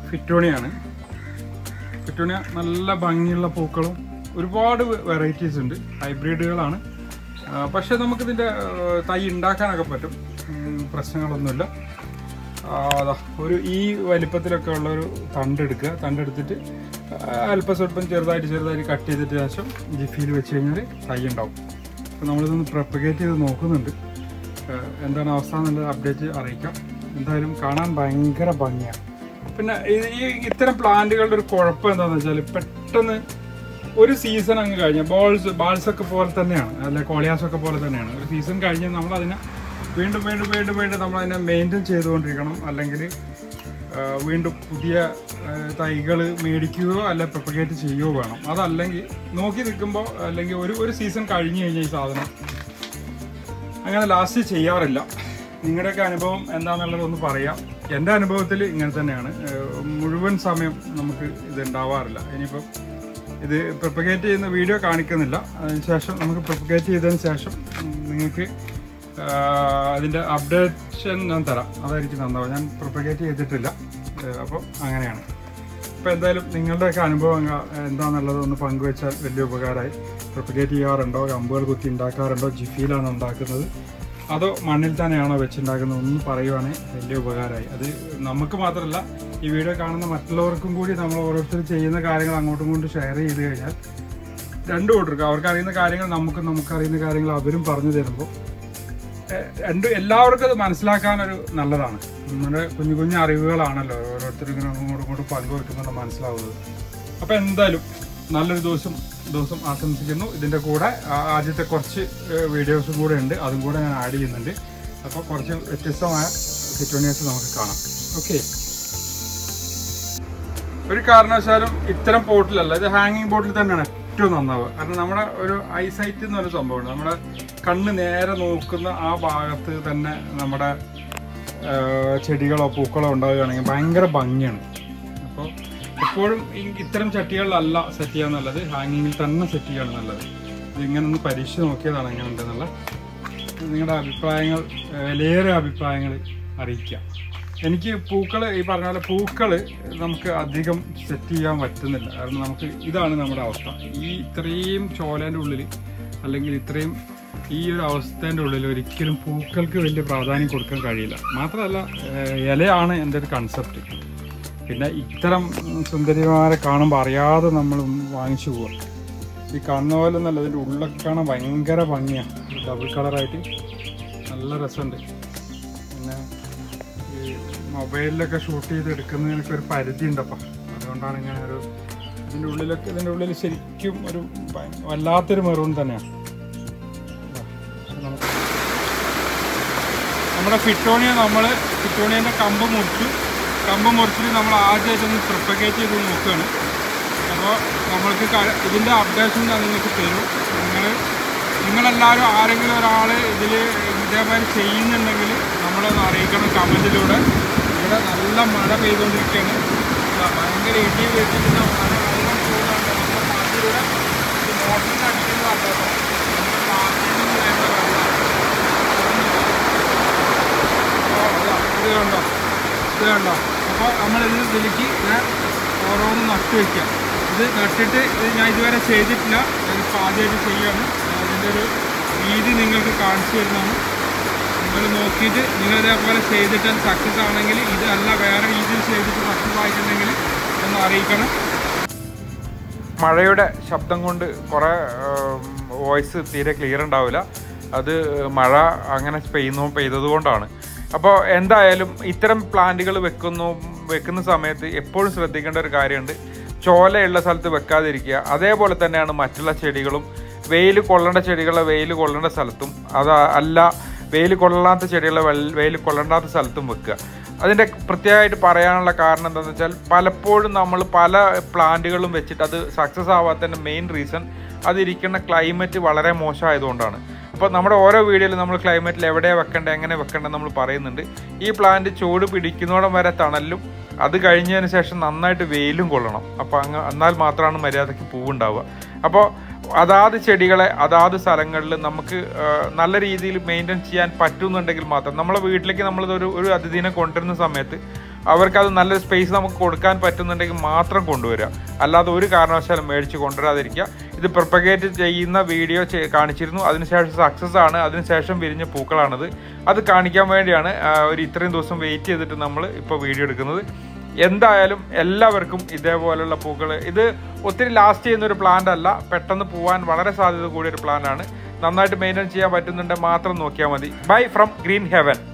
ഫിറ്റോണിയാണ് fittonia നല്ല ഭംഗിയുള്ള പൂക്കളും ഒരുപാട് വെറൈറ്റീസ് ഉണ്ട് ഹൈബ്രിഡുകളാണ് ആ, പക്ഷേ നമുക്കിതിൻ്റെ ആ, തൈ ഉണ്ടാക്കാനൊക്കെ പറ്റും ഉം, പ്രശ്നങ്ങളൊന്നുമില്ല ആ, ദാ ഒരു ഈ വലിപ്പത്തിലൊക്കെ ഉള്ള ഒരു തണ്ടെടുക്കുക തണ്ടെടുത്തിട്ട് ആ, അല്പം സ്വല്പം ചെറുതായിട്ട് ചെറുതായിട്ട് കട്ട് ചെയ്തിട്ട് ശേഷം ജിഫിയിൽ വെച്ച് കഴിഞ്ഞാൽ തൈ ഉണ്ടാവും അപ്പോൾ നമ്മളിതൊന്ന് പ്രൊപ്പഗേറ്റ് ചെയ്ത് നോക്കുന്നുണ്ട് ആ, എന്താണ് അവസ്ഥ എന്നുള്ളത് അപ്ഡേറ്റ് അറിയിക്കാം എന്തായാലും കാണാൻ ഭയങ്കര ഭംഗിയാണ് പിന്നെ ഇത് ഈ ഇത്തരം പ്ലാന്റുകളുടെ ഒരു കുഴപ്പം എന്താണെന്ന് വെച്ചാൽ പെട്ടെന്ന് ഒരു സീസൺ അങ്ങ് കഴിഞ്ഞ ബോൾസ് ബാൾസ് ഒക്കെ പോലെ തന്നെയാണ് അല്ലെ കോളിയാസ് ഒക്കെ പോലെ തന്നെയാണ് ഒരു സീസൺ കഴിഞ്ഞ് നമ്മൾ അതിനെ വീണ്ടും വീണ്ടും വീണ്ടും വീണ്ടും നമ്മൾ അതിനെ മെയിൻറ്റെയിൻ ചെയ്തുകൊണ്ടിരിക്കണം അല്ലെങ്കിൽ ആ, വീണ്ടും പുതിയ തൈകൾ മേടിക്കുകയോ അല്ല പ്രൊപ്പഗേറ്റ് ചെയ്യുകയോ വേണം അതല്ലെങ്കിൽ നോക്കി നിൽക്കുമ്പോൾ അല്ലെങ്കിൽ ഒരു ഒരു സീസൺ കഴിഞ്ഞ് കഴിഞ്ഞാൽ ഈ സാധനം അങ്ങനെ ലാസ്റ്റ് ചെയ്യാറില്ല നിങ്ങളുടെയൊക്കെ അനുഭവം എന്താണെന്നുള്ളത് ഒന്ന് പറയാം എൻ്റെ അനുഭവത്തിൽ ഇങ്ങനെ തന്നെയാണ് ഏഹ് മുഴുവൻ സമയം നമുക്ക് ഇത് ഉണ്ടാവാറില്ല ഇനിയിപ്പം ഇത് പ്രൊപ്പഗേറ്റ് ചെയ്യുന്ന വീഡിയോ കാണിക്കുന്നില്ല അതിനുശേഷം നമുക്ക് പ്രൊപ്പഗേറ്റ് ചെയ്തതിന് ശേഷം ഉം, നിങ്ങൾക്ക് ആഹ് അതിൻ്റെ അപ്ഡേഷൻ ഞാൻ തരാം അതായിരിക്കും നന്നാവും ഞാൻ പ്രൊപ്പഗേറ്റ് ചെയ്തിട്ടില്ല അപ്പോൾ അങ്ങനെയാണ് ഇപ്പോൾ എന്തായാലും നിങ്ങളുടെയൊക്കെ അനുഭവം അങ്ങ് എന്താണെന്നുള്ളത് ഒന്ന് പങ്കുവെച്ചാൽ വലിയ ഉപകാരമായി പ്രൊപ്പഗേറ്റ് ചെയ്യാറുണ്ടോ കമ്പുകൾ കുത്തി ഉണ്ടാക്കാറുണ്ടോ ജിഫിയിലാണോ ഉണ്ടാക്കുന്നത് അതോ മണ്ണിൽ തന്നെയാണോ വെച്ചുണ്ടാക്കുന്നത് ഒന്ന് പറയുവാണെങ്കിൽ വലിയ ഉപകാരമായി അത് നമുക്ക് മാത്രമല്ല ഈ വീഡിയോ കാണുന്ന മറ്റുള്ളവർക്കും കൂടി നമ്മൾ ഓരോരുത്തർ ചെയ്യുന്ന കാര്യങ്ങൾ അങ്ങോട്ടും ഇങ്ങോട്ടും ഷെയർ ചെയ്ത് കഴിഞ്ഞാൽ രണ്ടു കൂട്ടർക്കും അവർക്ക് അറിയുന്ന കാര്യങ്ങൾ നമുക്കും നമുക്കറിയുന്ന കാര്യങ്ങൾ അവരും പറഞ്ഞു തരുമ്പോൾ എ- രണ്ട് എല്ലാവർക്കും അത് മനസ്സിലാക്കാനൊരു നല്ലതാണ് നമ്മുടെ കുഞ്ഞു കുഞ്ഞു അറിവുകളാണല്ലോ ഓരോരുത്തരും ഇങ്ങനെ അങ്ങോട്ടും ഇങ്ങോട്ടും പങ്കുവെക്കുമ്പോൾ മനസ്സിലാവുന്നത് അപ്പോൾ എന്തായാലും നല്ലൊരു ദിവസം ദിവസം ആശംസിക്കുന്നു ഇതിൻ്റെ കൂടെ ആ- ആദ്യത്തെ കുറച്ച് വീഡിയോസും കൂടെ ഉണ്ട് അതും കൂടെ ഞാൻ ആഡ് ചെയ്യുന്നുണ്ട് അപ്പോൾ കുറച്ച് വ്യത്യസ്തമായ സിറ്റുവേഷൻസ് നമുക്ക് കാണാം ഓക്കെ ഒരു കാരണവശാലും ഇത്തരം പോട്ടിലല്ല ഇത് ഹാങ്ങിങ് ബോട്ടിൽ തന്നെയാണ് ഏറ്റവും നന്നാവുക കാരണം നമ്മുടെ ഒരു ഐസൈറ്റ് എന്ന് പറഞ്ഞ സംഭവമുണ്ട് നമ്മുടെ കണ്ണ് നേരെ നോക്കുന്ന ആ ഭാഗത്ത് തന്നെ നമ്മുടെ ആ, ചെടികളോ പൂക്കളോ ഉണ്ടാവുകയാണെങ്കിൽ ഭയങ്കര ഭംഗിയാണ് അപ്പോൾ എപ്പോഴും ഈ ഇത്തരം ചട്ടികളിലല്ല സെറ്റ് ചെയ്യാൻ നല്ലത് ഹാങ്ങിങ്ങിൽ തന്നെ സെറ്റ് ചെയ്യാണ് നല്ലത് ഇതിങ്ങനെ ഒന്ന് പരീക്ഷിച്ച് നോക്കിയതാണ് എങ്ങനെ ഉണ്ടെന്നുള്ള നിങ്ങളുടെ അഭിപ്രായങ്ങൾ ഏഹ്, വിലയേറിയ അഭിപ്രായങ്ങൾ അറിയിക്കാം എനിക്ക് പൂക്കൾ ഈ പറഞ്ഞ പോലെ പൂക്കൾ നമുക്ക് അധികം സെറ്റ് ചെയ്യാൻ പറ്റുന്നില്ല കാരണം നമുക്ക് ഇതാണ് നമ്മുടെ അവസ്ഥ ഈ ഇത്രയും ചോലേൻ്റെ ഉള്ളിൽ അല്ലെങ്കിൽ ഇത്രയും ഈ ഒരു അവസ്ഥേൻ്റെ ഉള്ളിൽ ഒരിക്കലും പൂക്കൾക്ക് വലിയ പ്രാധാന്യം കൊടുക്കാൻ കഴിയില്ല മാത്രമല്ല ഏഹ്, ഇലയാണ് എൻ്റെ ഒരു കൺസെപ്റ്റ് പിന്നെ ഇത്തരം സുന്ദരിമാരെ കാണുമ്പോൾ അറിയാതെ നമ്മൾ വാങ്ങിച്ചു പോവാം ഈ കാണുന്ന പോലെ നല്ല ഇതിൻ്റെ ഉള്ളൊക്കെ കാണാൻ ഭയങ്കര ഭംഗിയാണ് ഡബിൾ കളറായിട്ട് നല്ല രസമുണ്ട് പിന്നെ ഈ മൊബൈലിലൊക്കെ ഷൂട്ട് ചെയ്ത് എടുക്കുന്നതിനൊക്കെ ഒരു പരിധി ഉണ്ടപ്പം അതുകൊണ്ടാണ് ഇങ്ങനെ ഒരു ഇതിൻ്റെ ഉള്ളിലൊക്കെ ഇതിൻ്റെ ഉള്ളിൽ ശരിക്കും ഒരു ഭയ- വല്ലാത്തൊരു മെറൂൺ തന്നെയാണ് ഇതാ, പക്ഷെ നമുക്ക് നമ്മുടെ ഫിറ്റോണിയ നമ്മൾ ഫിറ്റോണിയൻ്റെ കമ്പ് മുറിച്ചു കമ്പ് മുറിച്ചിട്ട് നമ്മൾ ആദ്യമായിട്ടൊന്ന് പ്രൊപ്പഗേറ്റ് ചെയ്ത് നോക്കുകയാണ് അപ്പോൾ നമ്മൾക്ക് ക- ഇതിൻ്റെ അപ്ഡേഷൻ ഞാൻ നിങ്ങൾക്ക് തരും നിങ്ങൾ നിങ്ങളെല്ലാവരും ആരെങ്കിലും ഒരാൾ ഇതിൽ ഇതേമാതിരി ചെയ്യുന്നുണ്ടെങ്കിൽ നമ്മളൊന്ന് അറിയിക്കണം കമൻറ്റിലൂടെ ഇവിടെ നല്ല മഴ പെയ്തുകൊണ്ടിരിക്കുകയാണ് ഇതാ, ഭയങ്കര ഇടി വെച്ചിട്ട് മഴ വെള്ളം പോകുന്നുണ്ട് നമ്മുടെ നാട്ടിലൂടെ ഈ മോട്ടറിൽ അടിക്കുന്നതാണ് കേട്ടോ നമ്മുടെ നാട്ടിൽ നിന്ന് വരുന്ന വെള്ളമാണ് ഇത് കണ്ടോ ഇത് കണ്ടോ അപ്പോൾ നമ്മളിത് ഇതിലേക്ക് ഞാൻ ഓരോന്ന് നട്ടു വയ്ക്കുക ഇത് നട്ടിട്ട് ഇത് ഞാൻ ഇതുവരെ ചെയ്തിട്ടില്ല ഞാനിപ്പോൾ ആദ്യമായിട്ട് ചെയ്യാണ് അതിൻ്റെ ഒരു രീതി നിങ്ങൾക്ക് കാണിച്ചു തരുന്നതാണ് നിങ്ങൾ നോക്കിയിട്ട് നിങ്ങൾ ഇതേപോലെ ചെയ്തിട്ട് അത് സക്സസ് ആണെങ്കിൽ ഇതല്ല വേറെ രീതിയിൽ ചെയ്തിട്ട് സക്സസ് ആയിട്ടുണ്ടെങ്കിൽ ഒന്ന് അറിയിക്കണം മഴയുടെ ശബ്ദം കൊണ്ട് കുറേ വോയിസ് തീരെ ക്ലിയർ ഉണ്ടാവില്ല അത് മഴ അങ്ങനെ പെയ്യുന്നു പെയ്തത് കൊണ്ടാണ് അപ്പോൾ എന്തായാലും ഇത്തരം പ്ലാന്റുകൾ വെക്കുന്നു വെക്കുന്ന സമയത്ത് എപ്പോഴും ശ്രദ്ധിക്കേണ്ട ഒരു കാര്യമുണ്ട് ചോലയുള്ള സ്ഥലത്ത് വെക്കാതിരിക്കുക അതേപോലെ തന്നെയാണ് മറ്റുള്ള ചെടികളും വെയിൽ കൊള്ളേണ്ട ചെടികളെ വെയിൽ കൊള്ളേണ്ട സ്ഥലത്തും അത് അല്ല വെയിൽ കൊള്ളാത്ത ചെടികളെ വെയിൽ കൊള്ളണ്ടാത്ത സ്ഥലത്തും വെക്കുക അതിൻ്റെ പ്രത്യേകമായിട്ട് പറയാനുള്ള കാരണം എന്താണെന്ന് വെച്ചാൽ പലപ്പോഴും നമ്മൾ പല പ്ലാന്റുകളും വെച്ചിട്ട് അത് സക്സസ് ആവാത്തതിൻ്റെ മെയിൻ റീസൺ അതിരിക്കുന്ന ക്ലൈമറ്റ് വളരെ മോശമായതുകൊണ്ടാണ് അപ്പോൾ നമ്മുടെ ഓരോ വീഡിയോയിലും നമ്മൾ ക്ലൈമറ്റിൽ എവിടെ വെക്കേണ്ടത് എങ്ങനെ വെക്കേണ്ടത് നമ്മൾ പറയുന്നുണ്ട് ഈ പ്ലാന്റ് ചൂട് പിടിക്കുന്നോടം വരെ തണലും അത് കഴിഞ്ഞതിന് ശേഷം നന്നായിട്ട് വെയിലും കൊള്ളണം അപ്പോൾ അങ്ങ് എന്നാൽ മാത്രമാണ് മര്യാദയ്ക്ക് പൂവുണ്ടാവുക അപ്പോൾ അതാത് ചെടികളെ അതാത് സ്ഥലങ്ങളിൽ നമുക്ക് ആ, നല്ല രീതിയിൽ മെയിൻറ്റെയിൻ ചെയ്യാൻ പറ്റുന്നുണ്ടെങ്കിൽ മാത്രം നമ്മളെ വീട്ടിലേക്ക് നമ്മളിതൊരു ഒരു അതിഥിനെ കൊണ്ടുവരുന്ന സമയത്ത് അവർക്ക് അത് നല്ലൊരു സ്പേസ് നമുക്ക് കൊടുക്കാൻ പറ്റുന്നുണ്ടെങ്കിൽ മാത്രം കൊണ്ടുവരിക അല്ലാതെ ഒരു കാരണവശാലും മേടിച്ച് കൊണ്ടുവരാതിരിക്കുക ഇത് പ്രൊപ്പഗേറ്റ് ചെയ്യുന്ന വീഡിയോ കാണിച്ചിരുന്നു അതിനുശേഷം സക്സസ് ആണ് അതിനുശേഷം വിരിഞ്ഞ പൂക്കളാണിത് അത് കാണിക്കാൻ വേണ്ടിയാണ് ആ, ഒരു ഇത്രയും ദിവസം വെയിറ്റ് ചെയ്തിട്ട് നമ്മൾ ഇപ്പോൾ വീഡിയോ എടുക്കുന്നത് എന്തായാലും എല്ലാവർക്കും ഇതേപോലുള്ള പൂക്കൾ ഇത് ഒത്തിരി ലാസ്റ്റ് ചെയ്യുന്ന ഒരു പ്ലാന്റ് അല്ല പെട്ടെന്ന് പോവാൻ വളരെ സാധ്യത കൂടിയ ഒരു പ്ലാന്റ് ആണ് നന്നായിട്ട് മെയിൻറ്റെയിൻ ചെയ്യാൻ പറ്റുന്നുണ്ടെങ്കിൽ മാത്രം നോക്കിയാൽ മതി ബൈ ഫ്രം ഗ്രീൻ ഹെവൻ